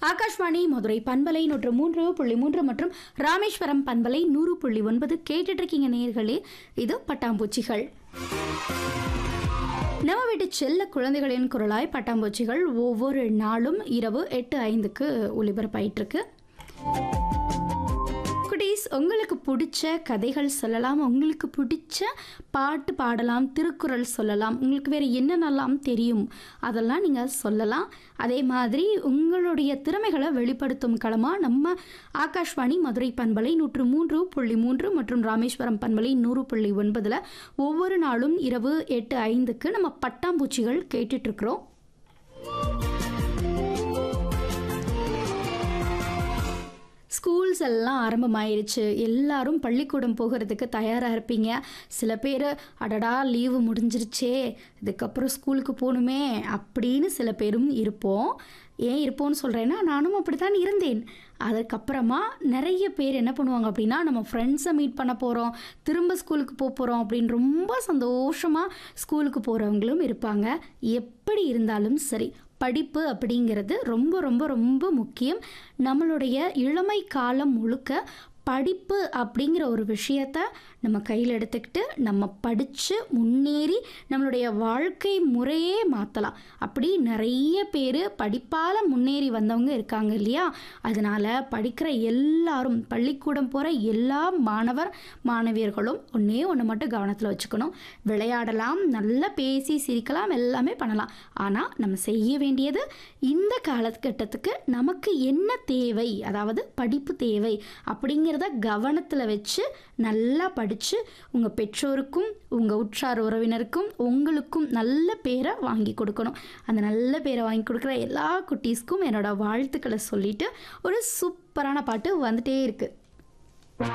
ஆகாஷ்வாணி மதுரை பண்பலை நூற்று மூன்று புள்ளி மூன்று மற்றும் ராமேஸ்வரம் பண்பலை நூறு புள்ளி ஒன்பது கேட்டுட்டு இருக்கீங்க நேர்களே இது பட்டாம்பூச்சிகள் நம்ம வீட்டு செல்ல குழந்தைகளின் குரலாய் பட்டாம்பூச்சிகள் ஒவ்வொரு நாளும் இரவு எட்டு ஐந்துக்கு ஒளிபரப்பாயிட்டு இருக்கு குட்டீஸ் உங்களுக்கு பிடிச்ச கதைகள் சொல்லலாம் உங்களுக்கு பிடிச்ச பாட்டு பாடலாம் திருக்குறள் சொல்லலாம் உங்களுக்கு வேறு என்னென்னலாம் தெரியும் அதெல்லாம் நீங்கள் சொல்லலாம் அதே மாதிரி உங்களுடைய திறமைகளை வெளிப்படுத்தும் களமாக நம்ம ஆகாஷ்வாணி மதுரை பண்பலை நூற்று மூன்று புள்ளி மூன்று மற்றும் ராமேஸ்வரம் பண்பலை நூறு புள்ளி ஒன்பதில் ஒவ்வொரு நாளும் இரவு எட்டு ஐந்துக்கு நம்ம பட்டாம்பூச்சிகள் கேட்டுட்ருக்குறோம் ஸ்கூல்ஸ் எல்லாம் ஆரம்பமாயிருச்சு எல்லாரும் பள்ளிக்கூடம் போகிறதுக்கு தயாராக இருப்பீங்க சில பேர் அடடா லீவு முடிஞ்சிருச்சே இதுக்கப்புறம் ஸ்கூலுக்கு போகணுமே அப்படின்னு சில பேரும் இருப்போம் ஏன் இருப்போம்னு சொல்கிறேன்னா நானும் அப்படி தான் இருந்தேன் அதுக்கப்புறமா நிறைய பேர் என்ன பண்ணுவாங்க அப்படின்னா நம்ம ஃப்ரெண்ட்ஸை மீட் பண்ண போகிறோம் திரும்ப ஸ்கூலுக்கு போக போகிறோம் அப்படின்னு ரொம்ப சந்தோஷமாக ஸ்கூலுக்கு போகிறவங்களும் இருப்பாங்க எப்படி இருந்தாலும் சரி படிப்பு அப்படிங்கிறது ரொம்ப ரொம்ப ரொம்ப முக்கியம் நம்மளுடைய இளமை காலம் முழுக்க படிப்பு அப்படிங்கிற ஒரு விஷயத்த நம்ம கையில் எடுத்துக்கிட்டு நம்ம படித்து முன்னேறி நம்மளுடைய வாழ்க்கை முறையே மாற்றலாம் அப்படி நிறைய பேர் படிப்பால் முன்னேறி வந்தவங்க இருக்காங்க இல்லையா அதனால் படிக்கிற எல்லாரும் பள்ளிக்கூடம் போகிற எல்லா மாணவர் மாணவியர்களும் ஒன்றே ஒன்று மட்டும் கவனத்தில் வச்சுக்கணும் விளையாடலாம் நல்லா பேசி சிரிக்கலாம் எல்லாமே பண்ணலாம் ஆனால் நம்ம செய்ய வேண்டியது இந்த காலகட்டத்துக்கு நமக்கு என்ன தேவை அதாவது படிப்பு தேவை அப்படிங்கிறத கவனத்தில் வச்சு நல்லா படித்து உங்கள் பெற்றோருக்கும் உங்கள் உற்றார் உறவினருக்கும் உங்களுக்கும் நல்ல பேரை வாங்கி கொடுக்கணும் அந்த நல்ல பேரை வாங்கி கொடுக்குற எல்லா குட்டீஸ்க்கும் என்னோட வாழ்த்துக்களை சொல்லிட்டு ஒரு சூப்பரான பாட்டு வந்துட்டே இருக்குது